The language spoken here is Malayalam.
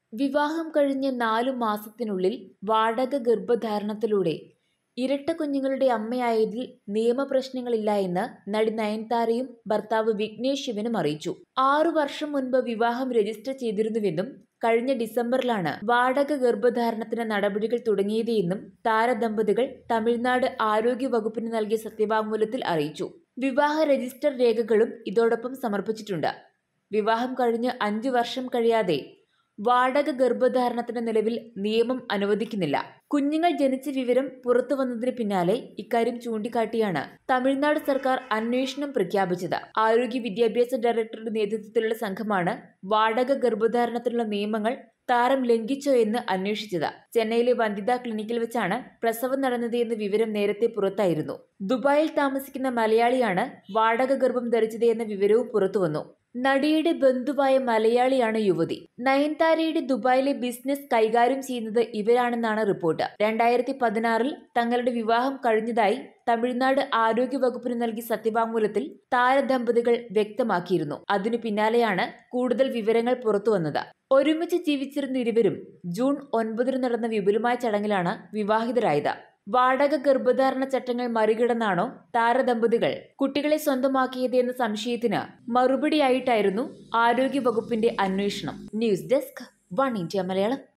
വിവാഹം കഴിഞ്ഞ് നാലു മാസത്തിനുള്ളിൽ വാടക ഗർഭധാരണത്തിലൂടെ ഇരട്ട കുഞ്ഞുങ്ങളുടെ അമ്മയായതിൽ നിയമപ്രശ്നങ്ങളില്ല എന്ന് നടി നയൻതാരയും ഭർത്താവ് വിഘ്നേഷ് ശിവനും അറിയിച്ചു ആറു വർഷം മുൻപ് വിവാഹം രജിസ്റ്റർ ചെയ്തിരുന്നുവെന്നും കഴിഞ്ഞ ഡിസംബറിലാണ് വാടക ഗർഭധാരണത്തിന് നടപടികൾ തുടങ്ങിയതെന്നും താരദമ്പതികൾ തമിഴ്നാട് ആരോഗ്യ വകുപ്പിന് നൽകിയ സത്യവാങ്മൂലത്തിൽ അറിയിച്ചു വിവാഹ രജിസ്റ്റർ രേഖകളും ഇതോടൊപ്പം സമർപ്പിച്ചിട്ടുണ്ട് വിവാഹം കഴിഞ്ഞ് അഞ്ചു വർഷം കഴിയാതെ വാടക ഗർഭധാരണത്തിന് നിലവിൽ നിയമം അനുവദിക്കുന്നില്ല കുഞ്ഞുങ്ങൾ ജനിച്ച വിവരം പുറത്തു വന്നതിന് പിന്നാലെ ഇക്കാര്യം ചൂണ്ടിക്കാട്ടിയാണ് തമിഴ്നാട് സർക്കാർ അന്വേഷണം പ്രഖ്യാപിച്ചത് ആരോഗ്യ വിദ്യാഭ്യാസ ഡയറക്ടറുടെ നേതൃത്വത്തിലുള്ള സംഘമാണ് വാടക ഗർഭധാരണത്തിനുള്ള നിയമങ്ങൾ താരം ലംഘിച്ചോ എന്ന് അന്വേഷിച്ചത് ചെന്നൈയിലെ വന്ദിത ക്ലിനിക്കിൽ വെച്ചാണ് പ്രസവം നടന്നത് എന്ന വിവരം നേരത്തെ പുറത്തായിരുന്നു ദുബായിൽ താമസിക്കുന്ന മലയാളിയാണ് വാടക ഗർഭം ധരിച്ചത് എന്ന വിവരവും പുറത്തുവന്നു നടിയുടെ ബന്ധുവായ മലയാളിയാണ് യുവതി നയൻതാരയുടെ ദുബായിലെ ബിസിനസ് കൈകാര്യം ചെയ്യുന്നത് ഇവരാണെന്നാണ് റിപ്പോർട്ട് രണ്ടായിരത്തി പതിനാറിൽ തങ്ങളുടെ വിവാഹം കഴിഞ്ഞതായി തമിഴ്നാട് ആരോഗ്യ വകുപ്പിന് നൽകിയ സത്യവാങ്മൂലത്തിൽ താരദമ്പതികൾ വ്യക്തമാക്കിയിരുന്നു അതിനു പിന്നാലെയാണ് കൂടുതൽ വിവരങ്ങൾ പുറത്തുവന്നത് ഒരുമിച്ച് ജീവിച്ചിരുന്ന ഇരുവരും ജൂൺ ഒൻപതിന് നടന്ന വിപുലമായ ചടങ്ങിലാണ് വിവാഹിതരായത് വാടക ഗർഭധാരണ ചട്ടങ്ങൾ മറികടന്നാണോ താരദമ്പതികൾ കുട്ടികളെ സ്വന്തമാക്കിയത് എന്ന സംശയത്തിന് മറുപടിയായിട്ടായിരുന്നു ആരോഗ്യ വകുപ്പിന്റെ അന്വേഷണം news desk one India Malayalam